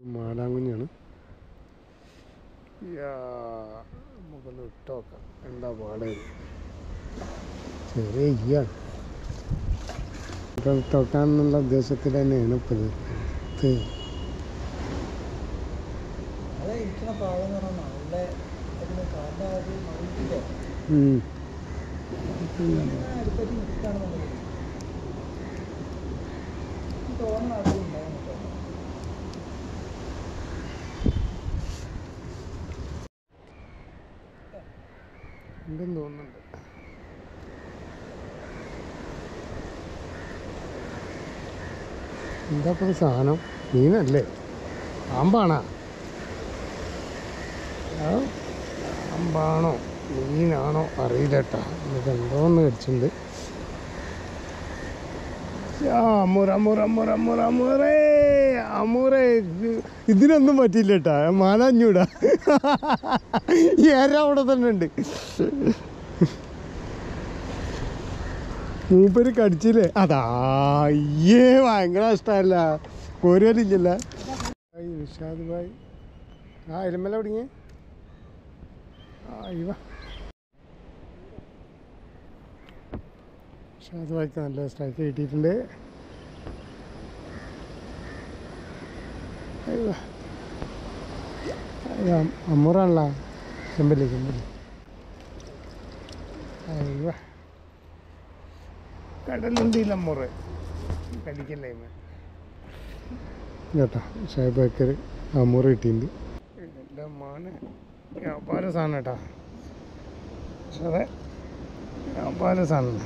മാലാങ്കുഞ്ഞാണ് യാ, നമുക്കൊന്ന് ഇട്ട് നോക്കാം എന്താ പാട് ചെറിയ ഇയാണ് ഇപ്പം തൊട്ടാന്നുള്ള ഉദ്ദേശത്തിൽ തന്നെയാണ് ഇപ്പം ഇത് ഇത് അത് ഇരിക്കണ പാവം എന്ന് പറഞ്ഞാൽ നല്ല അതിന് കാലിൻ്റെ ആദ്യം മറിയിട്ടില്ലേ ഉം. അടുപ്പറ്റി നിൽക്കുകയാണെന്നുണ്ടെങ്കിൽ തോന്നുന്ന ആദ്യം ഉണ്ടാവും കേട്ടോ ഉണ്ടെന്ന് തോന്നുന്നുണ്ട് എന്താ ഇപ്പം ഇത് സാധനം മീനല്ലേ പാമ്പാണാ ആ, പാമ്പാണോ മീനാണോ അറിയില്ല കേട്ടാ ഇത് എന്തോന്ന് കടിച്ചിട്ടുണ്ട് ആ, അമൂർ അമൂർ അമൂർ അമൂർ അമൂറേ അമൂറേ ഇത് ഇതിനൊന്നും പറ്റില്ല കേട്ടാ മാനഞ്ഞൂടാ ഈ ഏര അവിടെ തന്നെ ഉണ്ട് മൂപ്പര് കടിച്ചില്ലേ അതാ അയ്യേ ഭയങ്കര ഇഷ്ടമല്ല കോരുവലില്ലല്ല നിഷാദ് ഭായ് ആ എരുമല തുടങ്ങിയ ആ ഇവ നിഷാദ് ഭായ്ക്ക് നല്ല സ്ട്രൈക്ക് കിട്ടിയിട്ടുണ്ട് അയ്യോ. അയ്യോ, അമ്മൂറാണല്ലോ ചെമ്പല്ലി ചെമ്പല്ലി അയ്യോ കടലുണ്ടില്ല അമ്മൂറ് കടിക്കല്ലേ ഇമ്മ. കേട്ടോ ഷായ് ബേക്കർ അമ്മൂറ് കിട്ടിയിട്ടുണ്ട് എൻ്റെ മോനെ വ്യാപാര സാധനം കേട്ടാ പക്ഷെ അതെ വ്യാപാര സാധനം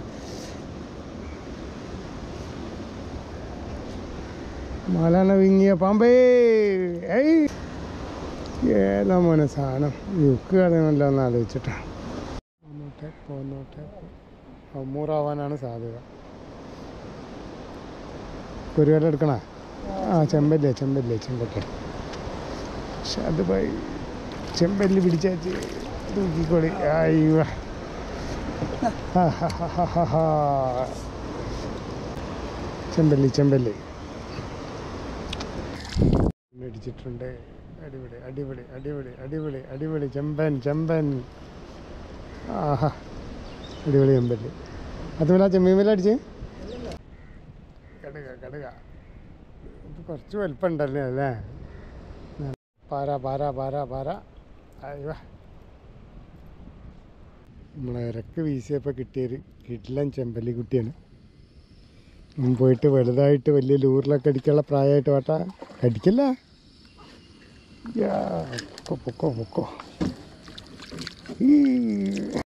മലന വിങ്ങിയ പാമ്പേ ഏയ് ഏതാ മോനെ സാധനം യുക്ക് കളയണമല്ലോ എന്ന് ആലോചിച്ചിട്ടാ പോന്നോട്ടെ പോന്നോട്ടെ അമ്മൂറാവാനാണ് സാധ്യത കുരുവല എടുക്കണ ആ ചെമ്പല്ലേ ചെമ്പല്ലേ ചെമ്പല്ലേ പക്ഷെ അത് പോയി ചെമ്പല്ലി പിടിച്ചാച്ച് തൂക്കിക്കോളി അയ്യോ ഹാ, ഹാ, ഹാ, ഹാ, ഹാ, ഹാ. ചെമ്പല്ലി ചെമ്പല്ലി മേടിച്ചിട്ടുണ്ട് അടിപൊളി അടിപൊളി അടിപൊളി അടിപൊളി അടിപൊളി ചെമ്പൻ ചെമ്പൻ ആഹാ അടിപൊളി ചെമ്പല്ലി അതുപോലെ ചെമ്മീൻ അടിച്ച് കടുക കടുക ഇത് കുറച്ച് വലിപ്പമുണ്ടല്ലേ അല്ലേ പാര പാര പാര പാര അയ്യോ നമ്മളെ ഇറക്ക് വീശിയപ്പോൾ കിട്ടിയൊരു കിട്ടില്ലൻ ചെമ്പല്ലി കുട്ടിയാണ് ഉം, പോയിട്ട് വലുതായിട്ട് വലിയ ലൂറിലൊക്കെ അടിക്കാനുള്ള പ്രായമായിട്ട് വേട്ടാ കടിക്കല്ല യാ, പൊക്കോ പൊക്കോ പൊക്കോ ഈ